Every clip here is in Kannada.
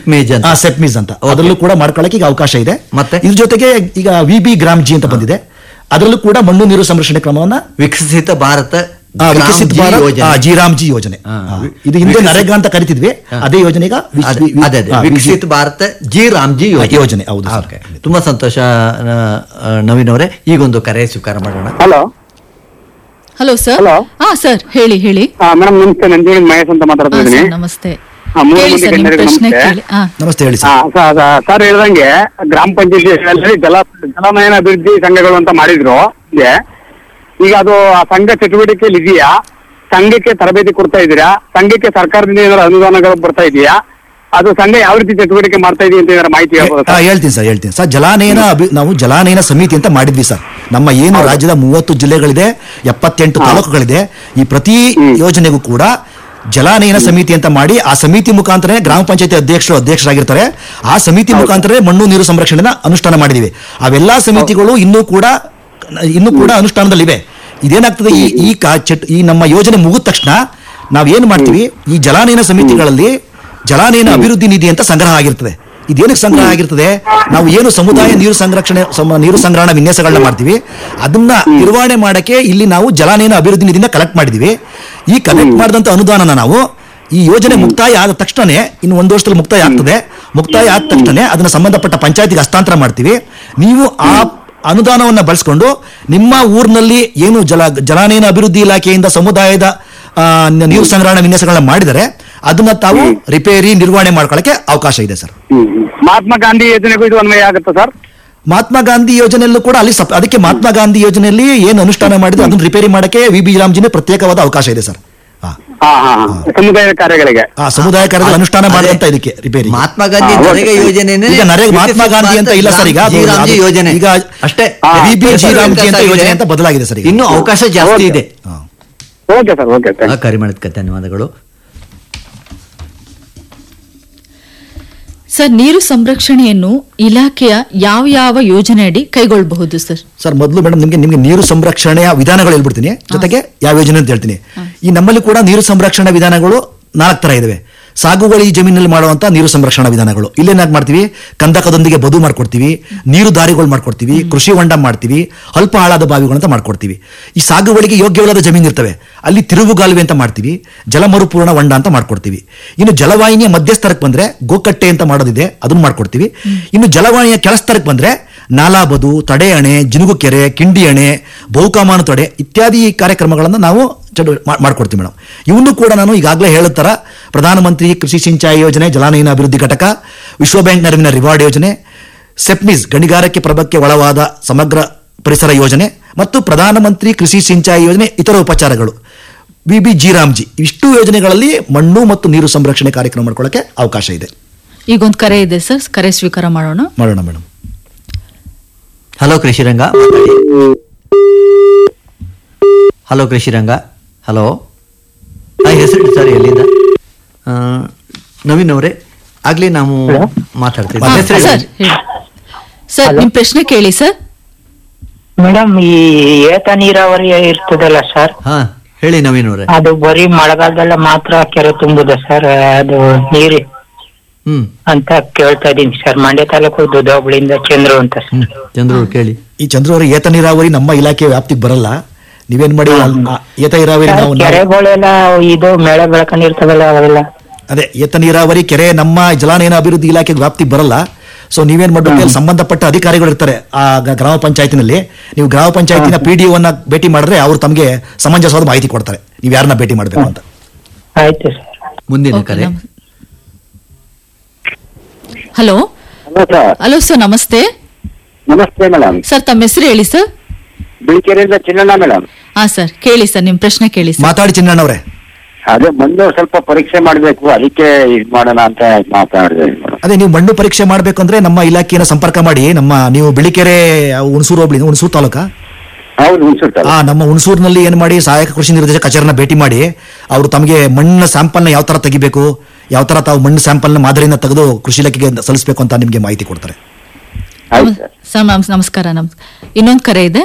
ಮೇಜ್ ಅಂತ ಆ ಸೆಪ್ಮೀಸ್ ಅಂತ ಅದರಲ್ಲೂ ಕೂಡ ಮಾಡ್ಕೊಳ್ಳಕ್ಕೆ ಈಗ ಅವಕಾಶ ಇದೆ ಮತ್ತೆ? ಇದ್ರ ಜೊತೆಗೆ ಈಗ ವಿ ಬಿ ಗ್ರಾಮ್ ಜಿ ಅಂತ ಬಂದಿದೆ ಅದರಲ್ಲೂ ಕೂಡ ಮಣ್ಣು ನೀರು ಸಂರಕ್ಷಣೆ ಕ್ರಮವನ್ನ ವಿಕಸಿತ ಭಾರತ ಆ, ಗ್ರಾಮ್ ವಿಕಸಿತ್ ಜಿ ಭಾರತ್ ಯೋಜನೆ. ಆ, ಜಿರಾಮ್ ಜಿ ಯೋಜನೆ ಆ, ಆ, ವಿ- ಇದು ಹಿಂದೆ ವಿಕಸಿತ್- ನರೇಗಾ ಅಂತ ಕರಿತಿದ್ವಿ ಹಾ. ಅದೇ ಯೋಜನೆ ಈಗ ವಿ- ಅದೇ ವಿ- ವಿ- ಅದೇ, ಅದೇ. ಆ, ವಿ- ವಿಕಸಿತ ಭಾರತ ಜಿ ರಾಮ್ಜಿ ಯೋಜನೆ ಯೋಜನೆ, ಹೌದು ಸರ್. ಓಕೆ. ತುಂಬಾ ಸಂತೋಷ ಆ, ಆ, ನವೀನ್ ಅವರೇ ಈಗೊಂದು ಕರೆ ಸ್ವೀಕಾರ ಮಾಡೋಣ ಹಲೋ ಹಲೋ ಸರ್ Hello. ಹಾ ಸರ್ ಹೇಳಿ ಹೇಳಿ ಮೇಡಮ್ ನಮಸ್ತೆ ನಂಜುಳಿ ಮಹೇಶ್ ಅಂತ ಮಾತಾಡ್ತಾ ಹಾ, ಇದ್ದೀನಿ ಸರ್ ನಮಸ್ತೆ ಹಾ, ಮೂರು ಹೇಳಿ ಮಂದಿ ಸರ್ ನಿಮ್ ಗಣ್ಯರಿಗೆ ಪ್ರಶ್ನೆ ನಮಸ್ತೆ. ಕೇಳಿ ಹಾ ನಮಸ್ತೆ ಹೇಳಿ ಹಾ, ಸರ್ ಸ- ಸ- ಸರ್ ಹೇಳ್ದಂಗೆ ಗ್ರಾಮ ಪಂಚಾಯತಿ ಜಲ ಜಲನಯನ ಅಭಿವೃದ್ಧಿ ಸಂಘಗಳು ಅಂತ ಮಾಡಿದ್ರು ಇದೆ ಈಗ ಅದು ಆ ಸಂಘ ಚಟುವಟಿಕೆಯಲ್ಲಿ ಇದೆಯಾ ಸಂಘಕ್ಕೆ ತರಬೇತಿ ಕೊಡ್ತಾ ಇದ್ದೀರಾ ಸಂಘಕ್ಕೆ ಸರ್ಕಾರದಿಂದ ಏನಾದ್ರು ಅನುದಾನಗಳು ಬರ್ತಾ ಇದೆಯಾ ಅದು ಸಂಘ ಯಾವ ರೀತಿ ಚಟುವಟಿಕೆ ಮಾಡ್ತಾ ಇದೆಯಾ ಅಂತ ಏನಾದ್ರು ಮಾಹಿತಿ ಹೇಳ್ಬೋದು ಆ, ಹೇಳ್ತೀನಿ ಸರ್ ಹೇಳ್ತೀನಿ ಸರ್ ಜಲಾನಯನ ಅಭಿ ನಾವು ಜಲಾನಯನ ಸಮಿತಿ ಅಂತ ಮಾಡಿದ್ವಿ ಸರ್ ನಮ್ಮ ಏನು ರಾಜ್ಯದ ಮೂವತ್ತು ಜಿಲ್ಲೆಗಳಿದೆ ಎಪ್ಪತ್ತೆಂಟು ತಾಲೂಕುಗಳಿದೆ ಈ ಪ್ರತಿ ಯೋಜನೆಗೂ ಕೂಡ ಜಲಾನಯನ ಸಮಿತಿ ಅಂತ ಮಾಡಿ ಆ ಸಮಿತಿ ಮುಖಾಂತರ ಗ್ರಾಮ ಪಂಚಾಯತಿ ಅಧ್ಯಕ್ಷರು ಅಧ್ಯಕ್ಷರಾಗಿರ್ತಾರೆ ಆ ಸಮಿತಿ ಮುಖಾಂತರ ಮಣ್ಣು ನೀರು ಸಂರಕ್ಷಣೆನ ಅನುಷ್ಠಾನ ಮಾಡಿದೀವಿ ಅವೆಲ್ಲಾ ಸಮಿತಿಗಳು ಇನ್ನೂ ಕೂಡ ಇನ್ನೂ ಕೂಡ ಅನುಷ್ಠಾನದಲ್ಲಿವೆ ಇದೇನಾಗ್ತದೆ ಈ ಈ ಕಾ ಚಟ್ ಈ ನಮ್ಮ ಯೋಜನೆ ಮುಗಿದ ತಕ್ಷಣ ನಾವ್ ಏನ್ ಮಾಡ್ತೀವಿ ಈ ಜಲಾನಯನ ಸಮಿತಿಗಳಲ್ಲಿ ಜಲಾನಯನ ಅಭಿವೃದ್ಧಿ ನಿಧಿ ಅಂತ ಸಂಗ್ರಹ ಆಗಿರ್ತದೆ ಇದೇನಕ್ಕೆ ಸಂಗ್ರಹ ಆಗಿರ್ತದೆ ನಾವು ಏನು ಸಮುದಾಯ ನೀರು ಸಂರಕ್ಷಣೆ ಸಮ- ನೀರು ಸಂಗ್ರಹಣ ವಿನ್ಯಾಸಗಳನ್ನ ಮಾಡ್ತೀವಿ ಅದನ್ನ ನಿರ್ವಹಣೆ ಮಾಡಕ್ಕೆ ಇಲ್ಲಿ ನಾವು ಜಲಾನಯನ ಅಭಿವೃದ್ಧಿ ನಿಧಿನ ಕಲೆಕ್ಟ್ ಮಾಡಿದೀವಿ ಈ ಕಲೆಕ್ಟ್ ಮಾಡಿದಂತ ಅನುದಾನನ ನಾವು ಈ ಯೋಜನೆ ಮುಕ್ತಾಯ ಆದ ತಕ್ಷಣನೇ ಇನ್ನು ಒಂದು ವರ್ಷದಲ್ಲಿ ಮುಕ್ತಾಯ ಆಗ್ತದೆ ಮುಕ್ತಾಯ ಆದ ತಕ್ಷಣ ಅದನ್ನ ಸಂಬಂಧಪಟ್ಟ ಪಂಚಾಯತಿಗೆ ಹಸ್ತಾಂತರ ಮಾಡ್ತೀವಿ ನೀವು ಆ ಅನುದಾನವನ್ನ ಬಳಸ್ಕೊಂಡು ನಿಮ್ಮ ಊರಿನಲ್ಲಿ ಏನು ಜಲ ಜಲಾನಯನ ಅಭಿವೃದ್ಧಿ ಇಲಾಖೆಯಿಂದ ಸಮುದಾಯದ ಆ, ನ- ನೀರು ಸಂಗ್ರಹಣಾ ವಿನ್ಯಾಸಗಳನ್ನ ಮಾಡಿದರೆ ಅದನ್ನ ತಾವು ರಿಪೇರಿ ನಿರ್ವಹಣೆ ಮಾಡ್ಕೊಳ್ಳಕ್ಕೆ ಅವಕಾಶ ಇದೆ ಸರ್ ಹ್ಮ್, ಹ್ಮ್. ಮಹಾತ್ಮ ಗಾಂಧಿ ಯೋಜನೆಗೂ ಇದು ಅನ್ವಯ ಆಗುತ್ತಾ ಸರ್ ಮಹಾತ್ಮ ಗಾಂಧಿ ಯೋಜನೆಯಲ್ಲೂ ಕೂಡ ಅಲ್ಲಿ ಸಪ್- ಅದಕ್ಕೆ ಮಹಾತ್ಮ ಗಾಂಧಿ ಯೋಜನೆಯಲ್ಲಿ ಏನು ಅನುಷ್ಠಾನ ಮಾಡಿದ್ರೆ ಅದನ್ನ ರಿಪೇರಿ ಮಾಡಕ್ಕೆ ವಿ ಬಿ ರಾಮ್ಜಿನೇ ಪ್ರತ್ಯೇಕವಾದ ಅವಕಾಶ ಇದೆ ಸರ್ ಆ. ಹಾ ಹಾ ಹಾ. ಸಮುದಾಯ ಕಾರ್ಯಗಳಿಗೆ ಆ ಸಮುದಾಯ ಕಾರ್ಯದಲ್ಲಿ ಅನುಷ್ಠಾನ ಅದೇ. ಮಾಡಿದಂತ ಇದಕ್ಕೆ ರಿಪೇರಿ ಮಹಾತ್ಮ ಗಾಂಧಿ ಹಾ, ನರೇಗಾ ಓಕೆ. ಯೋಜನೆ ಈಗ ನರೇಗಾ ಮಹಾತ್ಮ ಗಾಂಧಿ ಅಂತ ಇಲ್ಲ ಸರ್ ಈಗ ಅದು- ಜಿ ರಾಮ್ಜಿ ಅದು- ಯೋಜನೆ ಈಗ ಅಷ್ಟೇ ಹಾ. ವಿ ಬಿ ಜಿ ರಾಮ್ಜಿ ಅಂತ ಆಗಿದೆ. ಯೋಜನೆ ಅಂತ ಬದಲಾಗಿದೆ ಸರ್ ಈಗ. ಇನ್ನು ಅವಕಾಶ ಜಾಸ್ತಿ ಓಕೆ. ಇದೆ ಆ. ಓಕೆ ಸರ್ ಓಕೆ ಆ, ಕರೆ ಮಾಡಿದ್ಕೆ ಧನ್ಯವಾದಗಳು ಸರ್ ನೀರು ಸಂರಕ್ಷಣೆಯನ್ನು ಇಲಾಖೆಯ ಯಾವ ಯಾವ ಯೋಜನೆಯಡಿ ಕೈಗೊಳ್ಳಬಹುದು ಸರ್ ಸರ್ ಮೊದಲು ಮೇಡಮ್ ನಿಮಗೆ ನಿಮಗೆ ನೀರು ಸಂರಕ್ಷಣೆಯ ವಿಧಾನಗಳು ಹೇಳ್ಬಿಡ್ತೀನಿ ಜೊತೆಗೆ ಯಾವ ಯೋಜನೆ ಅಂತ ಹೇಳ್ತೀನಿ ಈ ನಮ್ಮಲ್ಲಿ ಕೂಡ ನೀರು ಸಂರಕ್ಷಣಾ ವಿಧಾನಗಳು ನಾಲ್ಕು ತರ ಇದಾವೆ ಸಾಗುವಳಿ ಜಮೀನಲ್ಲಿ ಮಾಡುವಂತ ನೀರು ಸಂರಕ್ಷಣಾ ವಿಧಾನಗಳು ಇಲ್ಲೇನಾಗಿ ಮಾಡ್ತೀವಿ ಕಂದಕದೊಂದಿಗೆ ಬದು ಮಾಡ್ಕೊಡ್ತೀವಿ ನೀರು ದಾರಿಗಳು ಮಾಡ್ಕೊಡ್ತೀವಿ ಕೃಷಿ ಹೊಂಡ ಮಾಡ್ತೀವಿ ಅಲ್ಪ ಆಳಾದ ಬಾವಿಗಳು ಅಂತ ಮಾಡ್ಕೊಡ್ತೀವಿ ಈ ಸಾಗುವಳಿಗೆ ಯೋಗ್ಯವಲ್ಲದ ಜಮೀನು ಇರ್ತವೆ ಅಲ್ಲಿ ತಿರುವುಗಾಲುವೆ ಅಂತ ಮಾಡ್ತೀವಿ ಜಲ ಮರುಪೂರ್ಣ ಹೊಂಡ ಅಂತ ಮಾಡ್ಕೊಡ್ತೀವಿ ಇನ್ನು ಜಲವಾಹಿನಿಯ ಮಧ್ಯಸ್ಥರಕ್ಕೆ ಬಂದ್ರೆ ಗೋಕಟ್ಟೆ ಅಂತ ಮಾಡೋದಿದೆ ಅದನ್ನು ಮಾಡ್ಕೊಡ್ತೀವಿ ಇನ್ನು ಜಲವಾಹಿನಿಯ ಕೆಳಸ್ತರಕ್ಕೆ ಬಂದ್ರೆ ನಾಲಾಬದು ತಡೆ ಅಣೆ ಜಿನುಗು ಕೆರೆ ಕಿಂಡಿ ಅಣೆ ಬಹುಕಾಮಾನು ತಡೆ ಇತ್ಯಾದಿ ಕಾರ್ಯಕ್ರಮಗಳನ್ನು ನಾವು ಚಟು ಮಾ- ಮಾಡ್ಕೊಡ್ತೀವಿ ಮೇಡಮ್ ಇವನ್ನು ಕೂಡ ನಾನು ಈಗಾಗಲೇ ಹೇಳಿದ ಥರ ಪ್ರಧಾನಮಂತ್ರಿ ಕೃಷಿ ಸಿಂಚಾಯಿ ಯೋಜನೆ ಜಲಾನಯನ ಅಭಿವೃದ್ಧಿ ಘಟಕ ವಿಶ್ವ ಬ್ಯಾಂಕ್ ನೆರವಿನ ರಿವಾರ್ಡ್ ಯೋಜನೆ ಸೆಪ್ಮಿಸ್ ಗಣಿಗಾರಿಕೆ ಪ್ರಭಕ್ಕೆ ಒಳವಾದ ಸಮಗ್ರ ಪರಿಸರ ಯೋಜನೆ ಮತ್ತು ಪ್ರಧಾನಮಂತ್ರಿ ಕೃಷಿ ಸಿಂಚಾಯಿ ಯೋಜನೆ ಇತರ ಉಪಚಾರಗಳು ವಿ ಬಿ ಜಿ ರಾಮ್ಜಿ ಇಷ್ಟು ಯೋಜನೆಗಳಲ್ಲಿ ಮಣ್ಣು ಮತ್ತು ನೀರು ಸಂರಕ್ಷಣೆ ಕಾರ್ಯಕ್ರಮ ಮಾಡ್ಕೊಳ್ಳೋಕೆ ಅವಕಾಶ ಇದೆ ಈಗೊಂದು ಕರೆ ಇದೆ ಸರ್ ಕರೆ ಸ್ವೀಕಾರ ಮಾಡೋಣ ಮಾಡೋಣ ಮೇಡಮ್ ಹಲೋ ಕೃಷಿರಂಗ ಮಾತಾಡಿ ಹಲೋ ಕೃಷಿರಂಗ ಹಲೋ ಹಾಂ ಹೆಸರು ಸರ್ ಎಲ್ಲಿಂದ ಆ, ನವೀನ್ ಅವರೇ ಆಗ್ಲೇ ನಾವು ಮಾತಾಡ್ತೀವಿ ಹಾ, ಹೆಸರು ಸರ್ ಹೇಳಿ ಸರ್ ನಿಮ್ ಪ್ರಶ್ನೆ ಕೇಳಿ ಸರ್ ಮೇಡಮ್ ಈ ಏತ ನೀರಾವರಿ ಇರ್ತದಲ್ಲ ಸರ್ ಹಾ ಹೇಳಿ ನವೀನ್ ಅವರೇ ಅದು ಬರೀ ಮಳೆಗಾಲದಲ್ಲ ಮಾತ್ರ ಕೆರೆ ತುಂಬುದ ಸರ್ ಅದು ನೀರಿ ಹ್ಮ್ ಅಂತ ಕೇಳ್ತಾ ಇದೀನಿ ಸರ್ ಮಂಡ್ಯ ತಾಲೂಕು ದುದ್ದೋಬಳಿಂದ ಚಂದ್ರು ಅಂತ ಸರ್ ಹ್ಮ್ ಚಂದ್ರು ಅವ್ರು ಕೇಳಿ ಈ ಚಂದ್ರವರ ಏತ ನೀರಾವರಿ ನಮ್ಮ ಇಲಾಖೆ ವ್ಯಾಪ್ತಿಗೆ ಬರಲ್ಲ ನೀವೇನ್ ಮಾಡಿ ಆ ಏತ ನೀರಾವರಿ ಸರ್, ನಾವು ನಾವು- ಕೆರೆಗಳೆಲ್ಲ ಇದು ಮೇಳೆ ಬೆಳಕೊಂಡಿರ್ತದಲ್ಲ ಅವೆಲ್ಲ ಅದೇ ಏತ ನೀರಾವರಿ ಕೆರೆ ನಮ್ಮ ಜಲಾನಯನ ಅಭಿವೃದ್ಧಿ ಇಲಾಖೆಗೆ ವ್ಯಾಪ್ತಿಗೆ ಬರಲ್ಲ ಸೊ ನೀವೇನ್ ಮಾಡ್ಬೇಕು ಅಲ್ಲಿ ಸಂಬಂಧಪಟ್ಟ ಅಧಿಕಾರಿಗಳು ಇರ್ತಾರೆ ಆ ಗ- ಗ್ರಾಮ ಪಂಚಾಯತಿನಲ್ಲಿ ನೀವು ಗ್ರಾಮ ಪಂಚಾಯತಿನ ಪಿ ಡಿ ಒನ್ನ ಭೇಟಿ ಮಾಡಿದ್ರೆ ಅವರು ತಮಗೆ ಸಮಂಜಸವಾದ ಮಾಹಿತಿ ಕೊಡ್ತಾರೆ ನೀವು ಯಾರನ್ನ ಭೇಟಿ ಮಾಡಬೇಕು ಅಂತ ಆಯ್ತು ಸರ್ ಮುಂದಿನ ಓಕೆ, ಕರೆ ನಮ್- hello hello sir hello sir ನಮಸ್ತೆ ನಮಸ್ತೆ ಮೇಡಮ್ ಸರ್ ತಮ್ಮ ಹೆಸರು ಹೇಳಿ ಸರ್ ಬಿಳಿಕೆರೆಯಿಂದ ಚಿನ್ನಣ್ಣ ಮೇಡಮ್ ಹಾ ಸರ್ ಕೇಳಿ ಸರ್ ನಿಮ್ ಪ್ರಶ್ನೆ ಕೇಳಿ ಸರ್ ಮಾತಾಡಿ ಚಿನ್ನಣ್ಣವ್ರೆ ಅದೇ ಬಂದು ಸ್ವಲ್ಪ ಪರೀಕ್ಷೆ ಮಾಡಬೇಕು ಅದಕ್ಕೆ ಇದು ಮಾಡೋಣ ಅಂತ ಮಾತಾಡಿದೆ ಮೇಡಮ್ ಅದೇ ನೀವು ಮಣ್ಣು ಪರೀಕ್ಷೆ ಮಾಡ್ಬೇಕಂದ್ರೆ ನಮ್ಮ ಇಲಾಖೆಯನ್ನು ಸಂಪರ್ಕ ಮಾಡಿ ನಮ್ಮ ನೀವು ಬಿಳಿಕೆರೆ ಹುಣಸೂರು ಹೋಬಳಿ ಹುಣಸೂರು ತಾಲೂಕಾ ಹೌದು ಹುಣಸೂರು ಆ ನಮ್ಮ ಹುಣಸೂರಿನಲ್ಲಿ ಏನು ಮಾಡಿ ಸಹಾಯಕ ಕೃಷಿ ನಿರ್ದೇಶಕ ಕಚೇರಿನ ಭೇಟಿ ಮಾಡಿ ಅವರು ತಮಗೆ ಮಣ್ಣಿನ ಸ್ಯಾಂಪಲ್ನ ಯಾವ ತರ ತೆಗಿಬೇಕು ಯಾವ ತರ ತಾವು ಮಣ್ಣು ಸ್ಯಾಂಪಲ್ನ ಮಾದರಿನ ತೆಗೆದು ಕೃಷಿ ಇಲಾಖೆಗೆ ಸಲ್ಲಿಸಬೇಕು ಅಂತ ನಿಮಗೆ ಮಾಹಿತಿ ಕೊಡ್ತಾರೆ ಆಯ್ತು ಸರ್ ಸರ್ ನಮಸ್- ನಮಸ್ಕಾರ ನಮ್ ಇನ್ನೊಂದು ಕರೆ ಇದೆ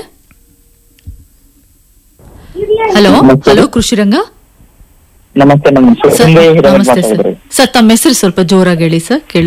ಹಲೋ ಹಲೋ ಕೃಷಿರಂಗ ನಮಸ್ತೆ ನಮ್ಮ ಸರ್ ನಮಸ್ತೆ ಸರ್ ಸರ್ ತಮ್ಮ ಹೆಸರು ಸ್ವಲ್ಪ ಜೋರಾಗಿ ಹೇಳಿ ಸರ್ ಕೇಳಿ